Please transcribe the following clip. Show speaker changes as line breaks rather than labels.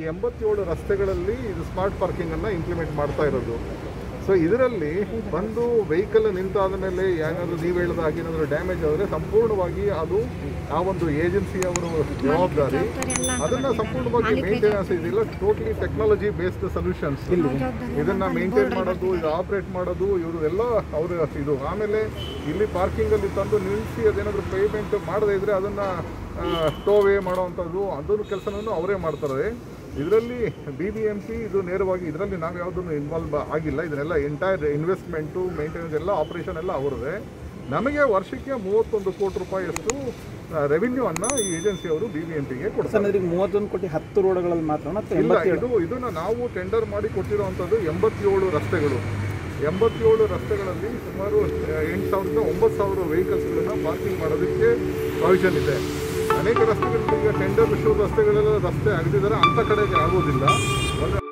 ಈ ಎಂಬತ್ತೇಳು ರಸ್ತೆಗಳಲ್ಲಿ ಇದು ಸ್ಮಾರ್ಟ್ ಪಾರ್ಕಿಂಗನ್ನು ಇಂಪ್ಲಿಮೆಂಟ್ ಮಾಡ್ತಾ ಇರೋದು ಸೊ ಇದರಲ್ಲಿ ಬಂದು ವೆಹಿಕಲ್ ನಿಂತಾದ ಮೇಲೆ ಏನಾದರೂ ನೀವು ಹೇಳಿದ ಹಾಗೆ ಏನಾದರೂ ಡ್ಯಾಮೇಜ್ ಆದರೆ ಸಂಪೂರ್ಣವಾಗಿ ಅದು ಆ ಒಂದು ಏಜೆನ್ಸಿಯವರು ಜವಾಬ್ದಾರಿ ಅದನ್ನು ಸಂಪೂರ್ಣವಾಗಿ ಮೇಂಟೆನೆನ್ಸ್ ಇದಿಲ್ಲ ಟೋಟಲಿ ಟೆಕ್ನಾಲಜಿ ಬೇಸ್ಡ್ ಸೊಲ್ಯೂಷನ್ಸ್ ಇದನ್ನ ಮೇಂಟೈನ್ ಮಾಡೋದು ಇದು ಆಪರೇಟ್ ಮಾಡೋದು ಇವರು ಎಲ್ಲ ಅವರು ಇದು ಆಮೇಲೆ ಇಲ್ಲಿ ಪಾರ್ಕಿಂಗಲ್ಲಿ ತಂದು ನಿಲ್ಲಿಸಿ ಅದೇನಾದರೂ ಪೇಮೆಂಟ್ ಮಾಡದೇ ಇದ್ರೆ ಅದನ್ನು ಟೋವೇ ಮಾಡೋವಂಥದ್ದು ಅದನ್ನು ಕೆಲಸನೂ ಅವರೇ ಮಾಡ್ತಾರೆ ಇದರಲ್ಲಿ ಬಿ ಬಿ ಎಂ ಪಿ ಇದು ನೇರವಾಗಿ ಇದರಲ್ಲಿ ನಾವು ಯಾವುದನ್ನು ಇನ್ವಾಲ್ವ್ ಆಗಿಲ್ಲ ಇದನ್ನೆಲ್ಲ ಎಂಟೈರ್ ಇನ್ವೆಸ್ಟ್ಮೆಂಟು ಮೇಂಟೆನೆನ್ಸ್ ಎಲ್ಲ ಆಪರೇಷನ್ ಎಲ್ಲ ಅವರದೇ ನಮಗೆ ವರ್ಷಕ್ಕೆ ಮೂವತ್ತೊಂದು ಕೋಟಿ ರೂಪಾಯಿಯಷ್ಟು ರೆವಿನ್ಯೂ ಅನ್ನ ಈ ಏಜೆನ್ಸಿಯವರು ಬಿ ಬಿ ಎಂ ಪಿಗೆ ಕೊಡ್ತಾರೆ
ಸರ್ ಈಗ ಮೂವತ್ತೊಂದು ಕೋಟಿ ಹತ್ತು ರೋಡ್ಗಳಲ್ಲಿ ಮಾತ್ರ ಅಥವಾ
ಇಲ್ಲ
ಎಂಬತ್ತೇಳು
ಇದು ಇದನ್ನ ನಾವು ಟೆಂಡರ್ ಮಾಡಿ ಕೊಟ್ಟಿರುವಂಥದ್ದು ಎಂಬತ್ತೇಳು ರಸ್ತೆಗಳು ಎಂಬತ್ತೇಳು ರಸ್ತೆಗಳಲ್ಲಿ ಸುಮಾರು ಎಂಟು ಸಾವಿರದ ಒಂಬತ್ತು ಸಾವಿರ ವೆಹಿಕಲ್ಸ್ಗಳನ್ನ ಪಾರ್ಕಿಂಗ್ ಮಾಡೋದಕ್ಕೆ ಪ್ರಾವಿಷನ್ ಇದೆ ಅನೇಕ ರಸ್ತೆಗಳಲ್ಲಿ ಈಗ ಟೆಂಡರ್ ವಿಶ್ವ ರಸ್ತೆಗಳೆಲ್ಲ ರಸ್ತೆ ಆಗದಿದ್ದಾರೆ ಅಂಥ ಕಡೆಗೆ ಆಗೋದಿಲ್ಲ ಒಂದು